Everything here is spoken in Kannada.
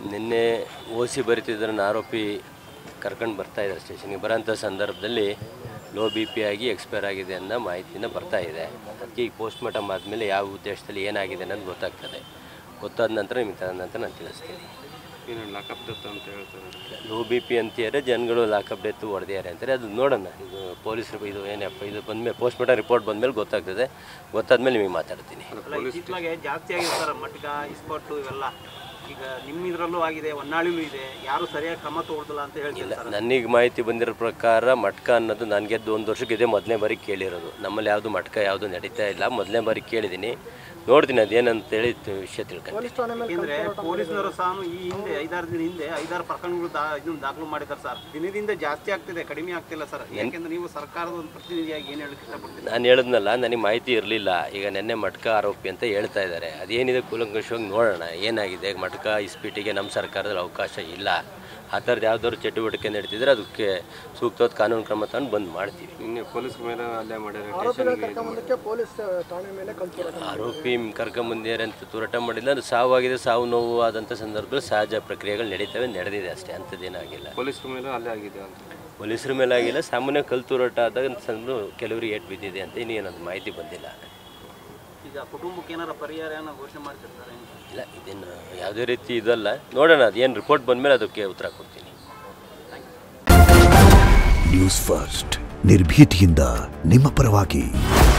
ನಿನ್ನೆ ಓಸಿ ಬರಿತಿದ್ರನ್ನ ಆರೋಪಿ ಕರ್ಕೊಂಡು ಬರ್ತಾ ಇದ್ದಾರೆ ಸ್ಟೇಷನ್ಗೆ ಬರೋಂಥ ಸಂದರ್ಭದಲ್ಲಿ ಲೋ ಬಿ ಪಿ ಆಗಿ ಎಕ್ಸ್ಪೈರ್ ಆಗಿದೆ ಅನ್ನೋ ಮಾಹಿತಿನ ಬರ್ತಾ ಇದೆ ಅದಕ್ಕೆ ಈಗ ಪೋಸ್ಟ್ ಮಾರ್ಟಮ್ ಆದಮೇಲೆ ಯಾವ ಉದ್ದೇಶದಲ್ಲಿ ಏನಾಗಿದೆ ಅನ್ನೋದು ಗೊತ್ತಾಗ್ತದೆ ಗೊತ್ತಾದ ನಂತರ ನಿಮಗೆ ತದ ನಂತರ ನಾನು ತಿಳಿಸ್ತೀನಿ ಏನು ಲಾಕಪ್ ಡೆತ್ ಅಂತ ಹೇಳ್ತಾರೆ ಲೋ ಬಿ ಪಿ ಅಂತಿದ್ದಾರೆ ಜನಗಳು ಲಾಕಪ್ ಡೆತ್ತು ಹೊಡೆದಿದ್ದಾರೆ ಅಂತಾರೆ ಅದು ನೋಡೋಣ ಇದು ಪೊಲೀಸರು ಇದು ಏನಪ್ಪ ಇದು ಬಂದಮೇಲೆ ಪೋಸ್ಟ್ ಮಾರ್ಟಮ್ ರಿಪೋರ್ಟ್ ಬಂದಮೇಲೆ ಗೊತ್ತಾಗ್ತದೆ ಗೊತ್ತಾದ್ಮೇಲೆ ನಿಮಗೆ ಮಾತಾಡ್ತೀನಿ ಅಲ್ಲ ಇತ್ತೀಚೆಗೆ ಜಾಸ್ತಿ ಆಗಿದೆ ಸರ್ ಮಟ್ಕ ಇಸ್ಪಟ್ಟು ಇವೆಲ್ಲ ಈಗ ನಿಮ್ಮ ಇದರಲ್ಲೂ ಆಗಿದೆ ಹೊನ್ನಾಳಿಲೂ ಇದೆ ಯಾರು ಸರಿಯಾಗಿ ಕ್ರಮ ತಗೊಳ್ದಿಲ್ಲ ಅಂತ ಹೇಳ್ತಿಲ್ಲ ಸರ್ ನನಗೆ ಮಾಹಿತಿ ಬಂದಿರೋ ಪ್ರಕಾರ ಮಟ್ಕ ಅನ್ನೋದು ನಾನು ಗೆದ್ದು ಒಂದು ವರ್ಷಕ್ಕೆ ಇದೇ ಮೊದಲನೇ ಬಾರಿ ಕೇಳಿರೋದು ನಮ್ಮಲ್ಲಿ ಯಾವುದು ಮಟ್ಕ ಯಾವುದು ನಡೀತಾ ಇಲ್ಲ ಮೊದಲನೇ ಬಾರಿ ಕೇಳಿದ್ದೀನಿ ನೋಡ್ತೀನಿ ಅದೇನಂತೇಳಿ ತ- ವಿಷಯ ತಿಳ್ಕೊಂಡು ಯಾಕೆಂದ್ರೆ ಪೊಲೀಸ್ನವರು ಸಹ ಈ ಹಿಂದೆ ಐದಾರು ದಿನ ಹಿಂದೆ ಐದಾರು ಪ್ರಕರಣಗಳು ದಾ ಇದನ್ನು ದಾಖಲು ಮಾಡಿದ್ದಾರೆ ಸರ್ ದಿನದಿಂದ ಜಾಸ್ತಿ ಆಗ್ತಿದೆ ಕಡಿಮೆ ಆಗ್ತಿಲ್ಲ ಸರ್ ಯಾಕೆಂದ್ರೆ ನೀವು ಸರ್ಕಾರದ ಒಂದು ಪ್ರತಿನಿಧಿಯಾಗಿ ಏನು ಹೇಳಕ್ಕೆ ಇಷ್ಟಪಡ್ತೀನಿ ನಾನು ಹೇಳಿದ್ನಲ್ಲ ನನಗೆ ಮಾಹಿತಿ ಇರಲಿಲ್ಲ ಈಗ ನೆನ್ನೆ ಮಟ್ಕ ಆರೋಪಿ ಅಂತ ಹೇಳ್ತಾ ಇದ್ದಾರೆ ಅದೇನಿದೆ ಕೂಲಂಕಷವಾಗಿ ನೋಡೋಣ ಏನಾಗಿದೆ ಮಟ್ಕ ಇಸ್ಪೀಟಿಗೆ ನಮ್ಮ ಸರ್ಕಾರದಲ್ಲಿ ಅವಕಾಶ ಇಲ್ಲ ಆ ಥರದ್ದು ಯಾವ್ದಾದ್ರು ಚಟುವಟಿಕೆ ನಡೀತಿದ್ರೆ ಅದಕ್ಕೆ ಸೂಕ್ತವಾದ ಕಾನೂನು ಕ್ರಮ ತಗೊಂಡು ಬಂದ್ ಮಾಡ್ತೀವಿ ನಿನ್ನೆ ಪೊಲೀಸ್ ಮೇಲೆ ಅಲ್ಲೇ ಮಾಡ್ಯಾರ ಸ್ಟೇಷನ್ಗೆ ಪೊಲೀಸ್ ಠಾಣೆ ಮೇಲೆ ಕಲ್ತು ಆರೋಪಿ ಕರ್ಕೊಂಬಂದಿದ್ದಾರೆ ಅಂತ ತೂರಾಟ ಮಾಡಿಲ್ಲ ಅದು ಸಾವಾಗಿದೆ ಸಾವು ನೋವು ಆದಂಥ ಸಂದರ್ಭದಲ್ಲಿ ಸಹಜ ಪ್ರಕ್ರಿಯೆಗಳು ನಡೀತವೆ ನಡೆದಿದೆ ಅಷ್ಟೇ ಅಂಥದ್ದೇನಾಗಿಲ್ಲ ಪೊಲೀಸ್ರ ಮೇಲೆ ಅಲ್ಲೇ ಆಗಿದೆ ಅಂತ ಪೊಲೀಸರ ಮೇಲೆ ಆಗಿಲ್ಲ ಸಾಮಾನ್ಯ ಕಲ್ ತೂರಾಟ ಆದಾಗ ಸಂದ್ರು ಕೆಲವರಿಗೆ ಏಟ್ ಬಿದ್ದಿದೆ ಅಂತ ಇನ್ನೇನದು ಮಾಹಿತಿ ಬಂದಿಲ್ಲ ಈಗ ಕುಟುಂಬಕ್ಕೆ ಏನಾರ ಪರಿಹಾರ ಏನೋ ಘೋಷಣೆ ಮಾಡ್ತಿರ್ತಾರೆ ಇಲ್ಲ ಇದೇನು ಯಾವುದೇ ರೀತಿ ಇದಲ್ಲ ನೋಡೋಣ ಅದು ಏನು ರಿಪೋರ್ಟ್ ಬಂದಮೇಲೆ ಅದಕ್ಕೆ ಉತ್ತರ ಕೊಡ್ತೀನಿ ನ್ಯೂಸ್ ಫಸ್ಟ್ ನಿರ್ಭೀತಿಯಿಂದ ನಿಮ್ಮ ಪರವಾಗಿ